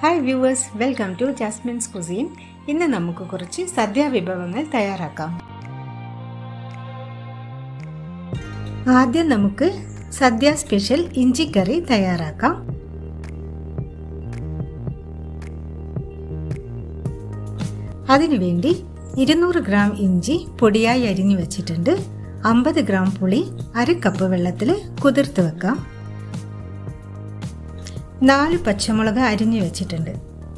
hi viewers welcome to Jasmine's cuisine ഇന്ന് നമുക്ക് കുറച്ച് സദ്യ വിഭവങ്ങൾ തയ്യാറാക്കാം ആദ്യം നമുക്ക് സദ്യ സ്പെഷ്യൽ ഇഞ്ചിക്കറി തയ്യാറാക്കാം അതിനുവേണ്ടി ഇരുന്നൂറ് ഗ്രാം ഇഞ്ചി പൊടിയായി അരിഞ്ഞു വെച്ചിട്ടുണ്ട് അമ്പത് ഗ്രാം പുളി അര കപ്പ് വെള്ളത്തിൽ കുതിർത്ത് വെക്കാം നാല് പച്ചമുളക് അരിഞ്ഞു വെച്ചിട്ടുണ്ട്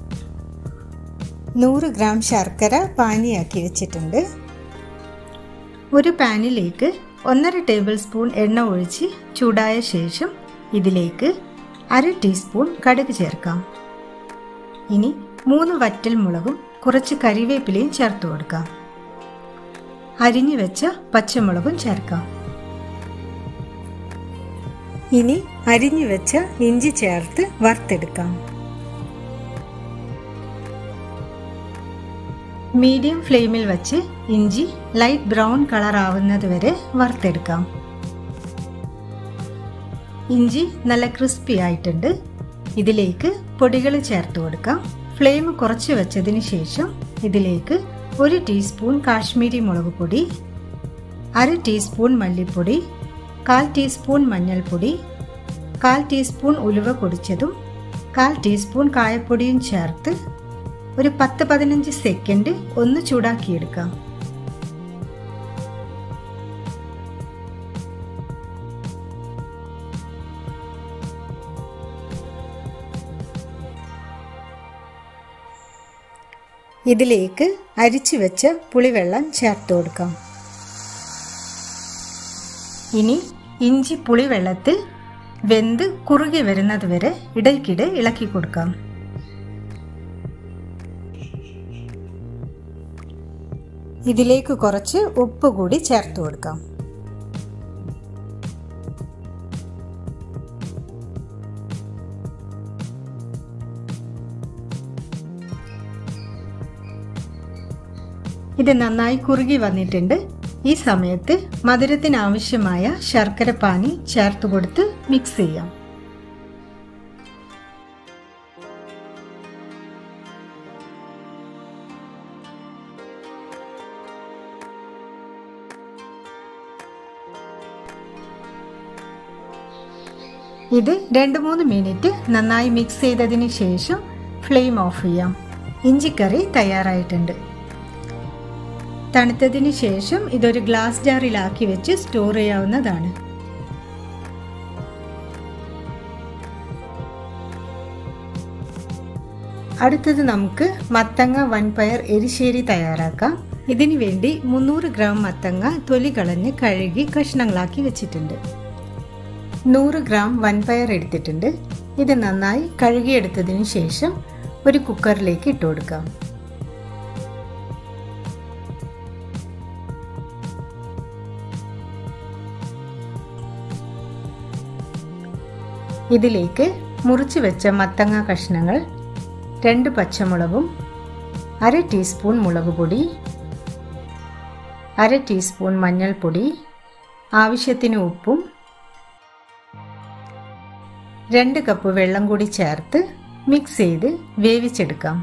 നൂറ് ഗ്രാം ശർക്കര പാനിയാക്കി വെച്ചിട്ടുണ്ട് ഒരു പാനിലേക്ക് ഒന്നര ടേബിൾ സ്പൂൺ എണ്ണ ഒഴിച്ച് ചൂടായ ശേഷം ഇതിലേക്ക് അര ടീസ്പൂൺ കടുക് ചേർക്കാം ഇനി മൂന്ന് വറ്റൽ മുളകും കുറച്ച് കരിവേപ്പിലയും ചേർത്ത് കൊടുക്കാം അരിഞ്ഞു വെച്ച പച്ചമുളകും ചേർക്കാം ഇനി അരിഞ്ഞു വെച്ച ഇഞ്ചി ചേർത്ത് വറുത്തെടുക്കാം മീഡിയം ഫ്ലെയിമിൽ വച്ച് ഇഞ്ചി ലൈറ്റ് ബ്രൗൺ കളർ ആവുന്നത് വരെ വറുത്തെടുക്കാം ഇഞ്ചി നല്ല ക്രിസ്പി ആയിട്ടുണ്ട് ഇതിലേക്ക് പൊടികൾ ചേർത്ത് കൊടുക്കാം ഫ്ലെയിം കുറച്ച് വെച്ചതിന് ശേഷം ഇതിലേക്ക് ഒരു ടീസ്പൂൺ കാശ്മീരി മുളക് പൊടി അര ടീസ്പൂൺ മല്ലിപ്പൊടി കാൽ ടീസ്പൂൺ മഞ്ഞൾപ്പൊടി കാൽ ടീസ്പൂൺ ഉലുവ പൊടിച്ചതും കാൽ ടീസ്പൂൺ കായപ്പൊടിയും ചേർത്ത് ഒരു പത്ത് പതിനഞ്ച് സെക്കൻഡ് ഒന്ന് ചൂടാക്കിയെടുക്കാം ഇതിലേക്ക് അരിച്ചു വെച്ച പുളിവെള്ളം ചേർത്ത് കൊടുക്കാം ഇനി ഇഞ്ചി പുളിവെള്ളത്തിൽ വെന്ത് കുറുകി വരുന്നത് വരെ ഇടയ്ക്കിടെ ഇളക്കി കൊടുക്കാം ഇതിലേക്ക് കുറച്ച് ഉപ്പ് കൂടി ചേർത്ത് കൊടുക്കാം ഇത് നന്നായി കുറുകി വന്നിട്ടുണ്ട് ഈ സമയത്ത് മധുരത്തിന് ആവശ്യമായ ശർക്കര പാനി ചേർത്ത് കൊടുത്ത് മിക്സ് ചെയ്യാം ഇത് രണ്ട് മൂന്ന് മിനിറ്റ് നന്നായി മിക്സ് ചെയ്തതിന് ശേഷം ഫ്ലെയിം ഓഫ് ചെയ്യാം ഇഞ്ചിക്കറി തയ്യാറായിട്ടുണ്ട് തണുത്തതിന് ശേഷം ഇതൊരു ഗ്ലാസ് ജാറിലാക്കി വെച്ച് സ്റ്റോർ ചെയ്യാവുന്നതാണ് അടുത്തത് നമുക്ക് മത്തങ്ങ വൻപയർ എരിശ്ശേരി തയ്യാറാക്കാം ഇതിനു വേണ്ടി മുന്നൂറ് ഗ്രാം മത്തങ്ങ തൊലി കളഞ്ഞ് കഴുകി കഷ്ണങ്ങളാക്കി വെച്ചിട്ടുണ്ട് നൂറ് ഗ്രാം വൻപയർ എടുത്തിട്ടുണ്ട് ഇത് നന്നായി കഴുകിയെടുത്തതിന് ശേഷം ഒരു കുക്കറിലേക്ക് ഇട്ട് കൊടുക്കാം ഇതിലേക്ക് മുറിച്ച് വെച്ച മത്തങ്ങ കഷ്ണങ്ങൾ രണ്ട് പച്ചമുളകും അര ടീസ്പൂൺ മുളക് പൊടി അര ടീസ്പൂൺ മഞ്ഞൾപ്പൊടി ആവശ്യത്തിന് ഉപ്പും രണ്ട് കപ്പ് വെള്ളം കൂടി ചേർത്ത് മിക്സ് ചെയ്ത് വേവിച്ചെടുക്കാം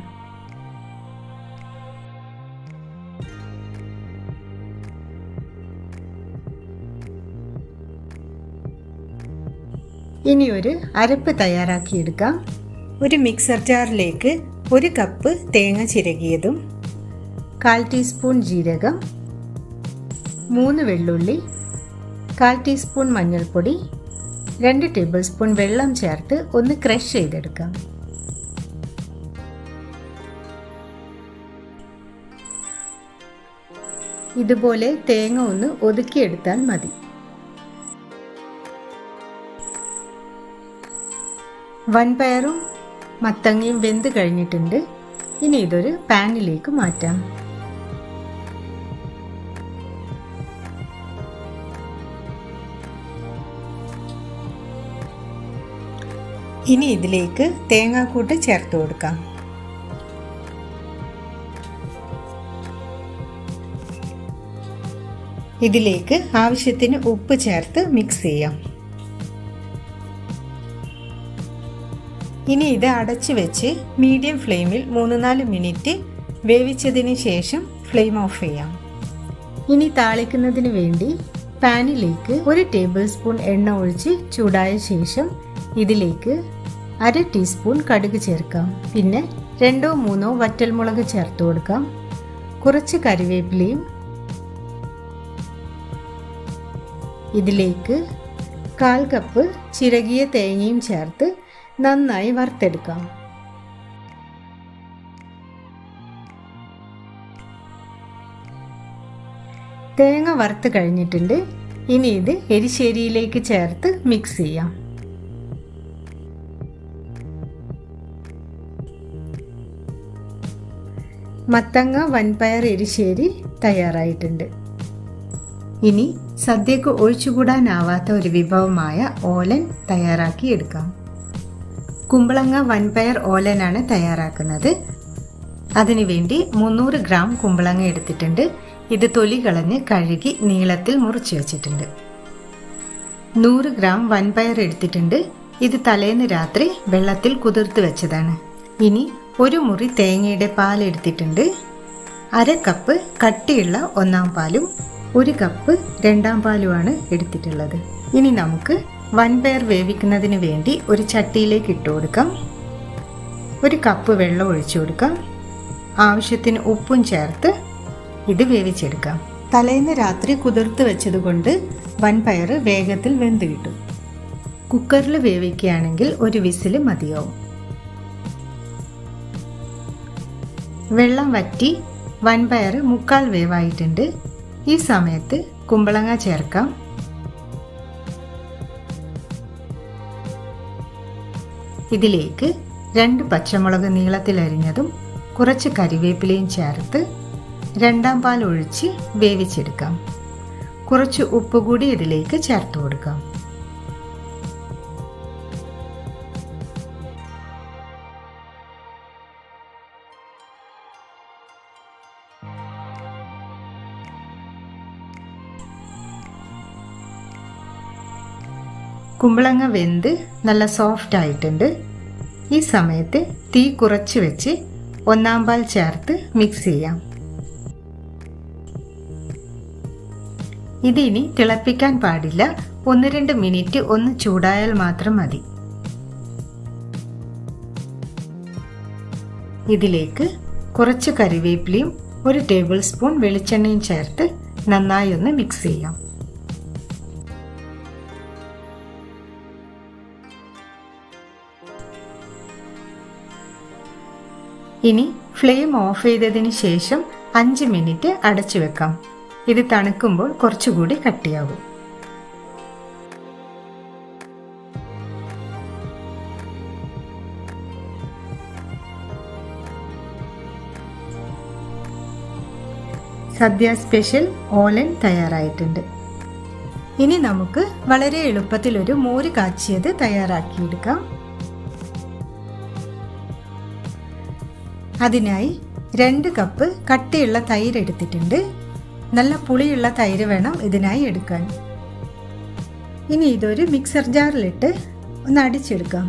ഇനി ഒരു അരപ്പ് തയ്യാറാക്കിയെടുക്കാം ഒരു മിക്സർ ജാറിലേക്ക് ഒരു കപ്പ് തേങ്ങ ചിരകിയതും കാൽ ടീസ്പൂൺ ജീരകം മൂന്ന് വെള്ളുള്ളി കാൽ ടീസ്പൂൺ മഞ്ഞൾപ്പൊടി രണ്ട് ടേബിൾ സ്പൂൺ വെള്ളം ചേർത്ത് ഒന്ന് ക്രഷ് ചെയ്തെടുക്കാം ഇതുപോലെ തേങ്ങ ഒന്ന് ഒതുക്കിയെടുത്താൽ മതി വൻപയറും മത്തങ്ങയും വെന്ത് കഴിഞ്ഞിട്ടുണ്ട് ഇനി ഇതൊരു പാനിലേക്ക് മാറ്റാം ഇനി ഇതിലേക്ക് തേങ്ങാക്കൂട്ട് ചേർത്ത് കൊടുക്കാം ഇതിലേക്ക് ആവശ്യത്തിന് ഉപ്പ് ചേർത്ത് മിക്സ് ചെയ്യാം ഇനി ഇത് അടച്ചു വെച്ച് മീഡിയം ഫ്ലെയിമിൽ മൂന്ന് നാല് മിനിറ്റ് വേവിച്ചതിന് ശേഷം ഫ്ലെയിം ഓഫ് ചെയ്യാം ഇനി താളിക്കുന്നതിന് വേണ്ടി പാനിലേക്ക് ഒരു ടേബിൾ സ്പൂൺ എണ്ണ ഒഴിച്ച് ചൂടായ ശേഷം ഇതിലേക്ക് അര ടീസ്പൂൺ കടുക് ചേർക്കാം പിന്നെ രണ്ടോ മൂന്നോ വറ്റൽമുളക് ചേർത്ത് കൊടുക്കാം കുറച്ച് കറിവേപ്പിലയും ഇതിലേക്ക് കാൽ കപ്പ് ചിരകിയ തേങ്ങയും ചേർത്ത് നന്നായി വറുത്തെടുക്കാം തേങ്ങ വറുത്ത് കഴിഞ്ഞിട്ടുണ്ട് ഇനി ഇത് എരിശ്ശേരിയിലേക്ക് ചേർത്ത് മിക്സ് ചെയ്യാം മത്തങ്ങ വൻപയർ എരിശ്ശേരി തയ്യാറായിട്ടുണ്ട് ഇനി സദ്യക്ക് ഒഴിച്ചുകൂടാനാവാത്ത ഒരു വിഭവമായ ഓലൻ തയ്യാറാക്കി എടുക്കാം കുമ്പളങ്ങ വൻപയർ ഓലനാണ് തയ്യാറാക്കുന്നത് അതിനുവേണ്ടി മുന്നൂറ് ഗ്രാം കുമ്പളങ്ങ എടുത്തിട്ടുണ്ട് ഇത് തൊലി കളഞ്ഞ് കഴുകി നീളത്തിൽ മുറിച്ച് വെച്ചിട്ടുണ്ട് നൂറ് ഗ്രാം വൻപയർ എടുത്തിട്ടുണ്ട് ഇത് തലേന്ന് രാത്രി വെള്ളത്തിൽ കുതിർത്ത് വെച്ചതാണ് ഇനി ഒരു മുറി തേങ്ങയുടെ പാൽ എടുത്തിട്ടുണ്ട് അര കപ്പ് കട്ടിയുള്ള ഒന്നാം പാലും ഒരു കപ്പ് രണ്ടാം പാലുമാണ് എടുത്തിട്ടുള്ളത് ഇനി നമുക്ക് വൻപയർ വേവിക്കുന്നതിന് വേണ്ടി ഒരു ചട്ടിയിലേക്ക് ഇട്ട് കൊടുക്കാം ഒരു കപ്പ് വെള്ളം ഒഴിച്ചു കൊടുക്കാം ആവശ്യത്തിന് ഉപ്പും ചേർത്ത് ഇത് വേവിച്ചെടുക്കാം തലേന്ന് രാത്രി കുതിർത്ത് വെച്ചതുകൊണ്ട് വൻപയർ വേഗത്തിൽ വെന്ത് കിട്ടും കുക്കറിൽ വേവിക്കുകയാണെങ്കിൽ ഒരു വിസിൽ മതിയാവും വെള്ളം വറ്റി വൻപയർ മുക്കാൽ വേവായിട്ടുണ്ട് ഈ സമയത്ത് കുമ്പളങ്ങ ചേർക്കാം ഇതിലേക്ക് രണ്ട് പച്ചമുളക് നീളത്തിലരിഞ്ഞതും കുറച്ച് കരിവേപ്പിലയും ചേർത്ത് രണ്ടാം പാൽ ഒഴിച്ച് വേവിച്ചെടുക്കാം കുറച്ച് ഉപ്പ് കൂടി ഇതിലേക്ക് ചേർത്ത് കൊടുക്കാം കുമ്പളങ്ങ വെന്ത് നല്ല സോഫ്റ്റ് ആയിട്ടുണ്ട് ഈ സമയത്ത് തീ കുറച്ച് വെച്ച് ഒന്നാം പാൽ ചേർത്ത് മിക്സ് ചെയ്യാം ഇതിനി തിളപ്പിക്കാൻ പാടില്ല ഒന്ന് രണ്ട് മിനിറ്റ് ഒന്ന് ചൂടായാൽ മാത്രം മതി ഇതിലേക്ക് കുറച്ച് കറിവേപ്പിലയും ഒരു ടേബിൾ സ്പൂൺ വെളിച്ചെണ്ണയും ചേർത്ത് നന്നായി ഒന്ന് മിക്സ് ചെയ്യാം ഇനി ഫ്ലെയിം ഓഫ് ചെയ്തതിന് ശേഷം അഞ്ച് മിനിറ്റ് അടച്ചു വെക്കാം ഇത് തണുക്കുമ്പോൾ കുറച്ചുകൂടി കട്ടിയാകും സദ്യ സ്പെഷ്യൽ ഓലൻ തയ്യാറായിട്ടുണ്ട് ഇനി നമുക്ക് വളരെ എളുപ്പത്തിൽ ഒരു മോര് കാച്ചിയത് തയ്യാറാക്കിയെടുക്കാം അതിനായി രണ്ട് കപ്പ് കട്ടിയുള്ള തൈര് എടുത്തിട്ടുണ്ട് നല്ല പുളിയുള്ള തൈര് വേണം ഇതിനായി എടുക്കാൻ ഇനി ഇതൊരു മിക്സർ ജാറിലിട്ട് ഒന്ന് അടിച്ചെടുക്കാം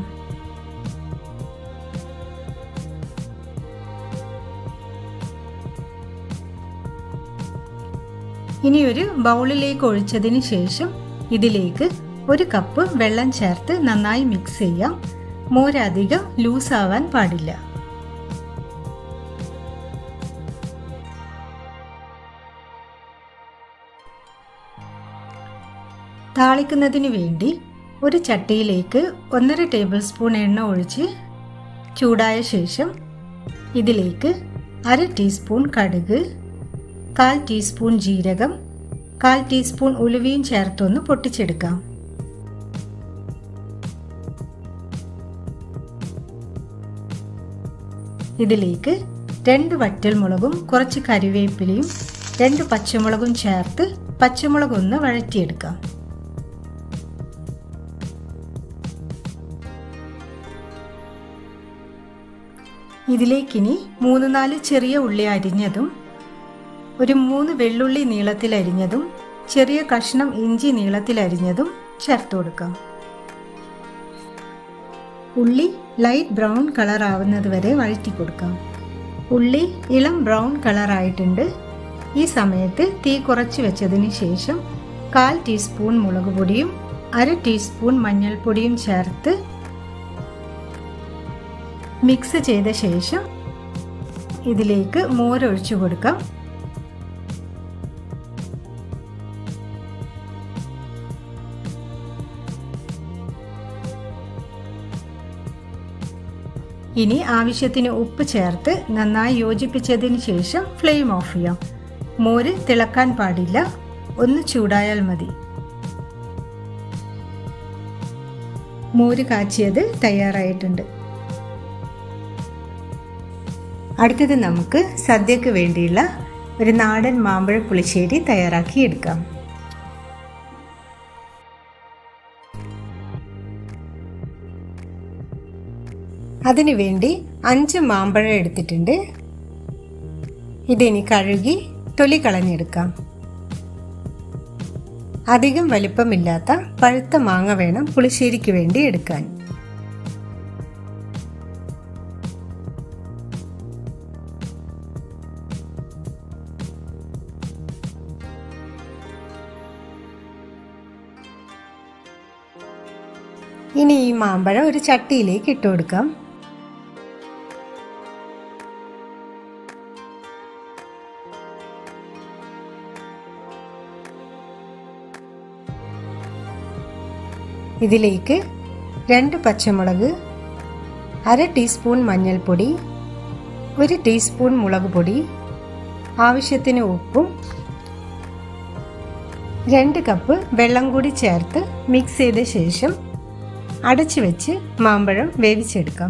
ഇനി ഒരു ബൗളിലേക്ക് ഒഴിച്ചതിന് ശേഷം ഇതിലേക്ക് ഒരു കപ്പ് വെള്ളം ചേർത്ത് നന്നായി മിക്സ് ചെയ്യാം മോരധികം ലൂസ് ആവാൻ പാടില്ല താളിക്കുന്നതിന് വേണ്ടി ഒരു ചട്ടിയിലേക്ക് ഒന്നര ടേബിൾ സ്പൂൺ എണ്ണ ഒഴിച്ച് ചൂടായ ശേഷം ഇതിലേക്ക് അര ടീസ്പൂൺ കടുക് കാൽ ടീസ്പൂൺ ജീരകം കാൽ ടീസ്പൂൺ ഉലുവയും ചേർത്തൊന്ന് പൊട്ടിച്ചെടുക്കാം ഇതിലേക്ക് രണ്ട് വറ്റൽമുളകും കുറച്ച് കറിവേപ്പിലയും രണ്ട് പച്ചമുളകും ചേർത്ത് പച്ചമുളക് ഒന്ന് വഴറ്റിയെടുക്കാം ഇതിലേക്കിനി മൂന്ന് നാല് ചെറിയ ഉള്ളി അരിഞ്ഞതും ഒരു മൂന്ന് വെള്ളുള്ളി നീളത്തിൽ അരിഞ്ഞതും ചെറിയ കഷ്ണം ഇഞ്ചി നീളത്തിൽ അരിഞ്ഞതും ചേർത്ത് കൊടുക്കാം ഉള്ളി ലൈറ്റ് ബ്രൗൺ കളർ ആവുന്നത് വരെ വഴറ്റി കൊടുക്കാം ഉള്ളി ഇളം ബ്രൗൺ കളർ ആയിട്ടുണ്ട് ഈ സമയത്ത് തീ കുറച്ച് വെച്ചതിന് ശേഷം കാൽ ടീസ്പൂൺ മുളക് പൊടിയും അര ടീസ്പൂൺ മഞ്ഞൾപ്പൊടിയും ചേർത്ത് മിക്സ് ചെയ്ത ശേഷം ഇതിലേക്ക് മോരൊഴിച്ചു കൊടുക്കാം ഇനി ആവശ്യത്തിന് ഉപ്പ് ചേർത്ത് നന്നായി യോജിപ്പിച്ചതിന് ശേഷം ഫ്ലെയിം ഓഫ് ചെയ്യാം മോര് തിളക്കാൻ പാടില്ല ഒന്ന് ചൂടായാൽ മതി മോര് കാച്ചിയത് തയ്യാറായിട്ടുണ്ട് അടുത്തത് നമുക്ക് സദ്യക്ക് വേണ്ടിയുള്ള ഒരു നാടൻ മാമ്പഴ പുളിശ്ശേരി തയ്യാറാക്കി എടുക്കാം അതിനു വേണ്ടി അഞ്ച് മാമ്പഴം എടുത്തിട്ടുണ്ട് ഇതിനി കഴുകി തൊലി കളഞ്ഞെടുക്കാം അധികം വലിപ്പമില്ലാത്ത പഴുത്ത മാങ്ങ വേണം പുളിശ്ശേരിക്ക് വേണ്ടി എടുക്കാൻ ഇനി ഈ മാമ്പഴം ഒരു ചട്ടിയിലേക്ക് ഇട്ട് കൊടുക്കാം ഇതിലേക്ക് രണ്ട് പച്ചമുളക് അര ടീസ്പൂൺ മഞ്ഞൾപ്പൊടി ഒരു ടീസ്പൂൺ മുളക് പൊടി ആവശ്യത്തിന് ഉപ്പും രണ്ട് കപ്പ് വെള്ളം കൂടി ചേർത്ത് മിക്സ് ചെയ്ത ശേഷം അടച്ചു വെച്ച് മാമ്പഴം വേവിച്ചെടുക്കാം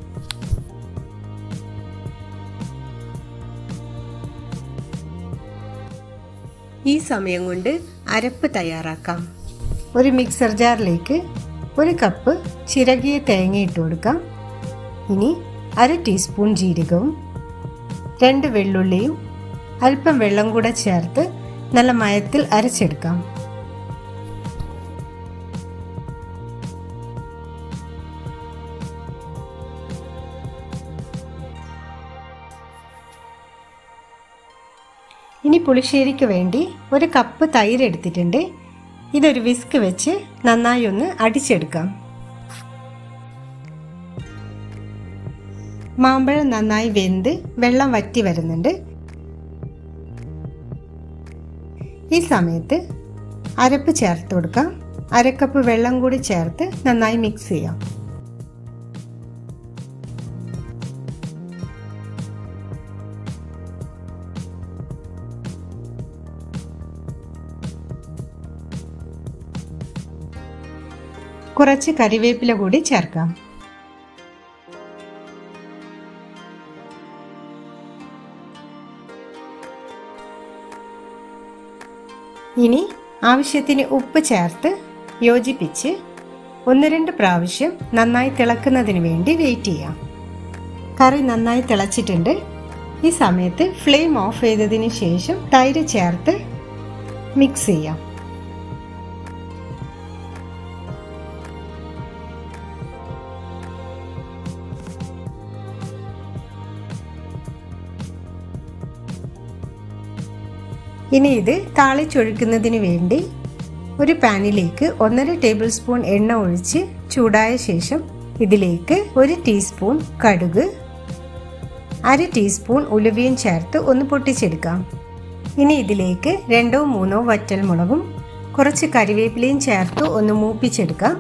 ഈ സമയം കൊണ്ട് അരപ്പ് തയ്യാറാക്കാം ഒരു മിക്സർ ജാറിലേക്ക് ഒരു കപ്പ് ചിരകിയ തേങ്ങ ഇട്ട് കൊടുക്കാം ഇനി അര ടീസ്പൂൺ ജീരകവും രണ്ട് വെള്ളുള്ളിയും അല്പം വെള്ളം കൂടെ ചേർത്ത് നല്ല മയത്തിൽ അരച്ചെടുക്കാം ഇനി പുളിശ്ശേരിക്ക് വേണ്ടി ഒരു കപ്പ് തൈര് എടുത്തിട്ടുണ്ട് ഇതൊരു വിസ്ക് വെച്ച് നന്നായി ഒന്ന് അടിച്ചെടുക്കാം മാമ്പഴം നന്നായി വെന്ത് വെള്ളം വറ്റി വരുന്നുണ്ട് ഈ സമയത്ത് അരപ്പ് ചേർത്ത് കൊടുക്കാം അരക്കപ്പ് വെള്ളം കൂടി ചേർത്ത് നന്നായി മിക്സ് ചെയ്യാം കുറച്ച് കറിവേപ്പില കൂടി ചേർക്കാം ഇനി ആവശ്യത്തിന് ഉപ്പ് ചേർത്ത് യോജിപ്പിച്ച് ഒന്ന് രണ്ട് പ്രാവശ്യം നന്നായി തിളക്കുന്നതിന് വേണ്ടി വെയിറ്റ് ചെയ്യാം കറി നന്നായി തിളച്ചിട്ടുണ്ട് ഈ സമയത്ത് ഫ്ലെയിം ഓഫ് ചെയ്തതിന് ശേഷം തൈര് ചേർത്ത് മിക്സ് ചെയ്യാം ഇനി ഇത് താളിച്ചൊഴിക്കുന്നതിന് വേണ്ടി ഒരു പാനിലേക്ക് ഒന്നര ടേബിൾ സ്പൂൺ എണ്ണ ഒഴിച്ച് ചൂടായ ശേഷം ഇതിലേക്ക് ഒരു ടീസ്പൂൺ കടുക് അര ടീസ്പൂൺ ഉലുവയും ചേർത്ത് ഒന്ന് പൊട്ടിച്ചെടുക്കാം ഇനി ഇതിലേക്ക് രണ്ടോ മൂന്നോ വറ്റൽ മുളകും കുറച്ച് കറിവേപ്പിലയും ചേർത്ത് ഒന്ന് മൂപ്പിച്ചെടുക്കാം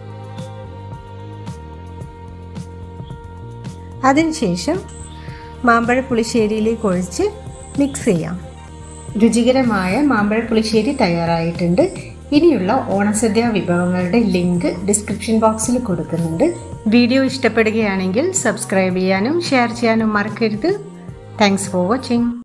അതിനുശേഷം മാമ്പഴ പുളിശ്ശേരിയിലേക്ക് ഒഴിച്ച് മിക്സ് ചെയ്യാം രുചികരമായ മാമ്പഴ പുളിശ്ശേരി തയ്യാറായിട്ടുണ്ട് ഇനിയുള്ള ഓണസദ്യ വിഭവങ്ങളുടെ ലിങ്ക് ഡിസ്ക്രിപ്ഷൻ ബോക്സിൽ കൊടുക്കുന്നുണ്ട് വീഡിയോ ഇഷ്ടപ്പെടുകയാണെങ്കിൽ സബ്സ്ക്രൈബ് ചെയ്യാനും ഷെയർ ചെയ്യാനും മറക്കരുത് താങ്ക്സ് ഫോർ വാച്ചിങ്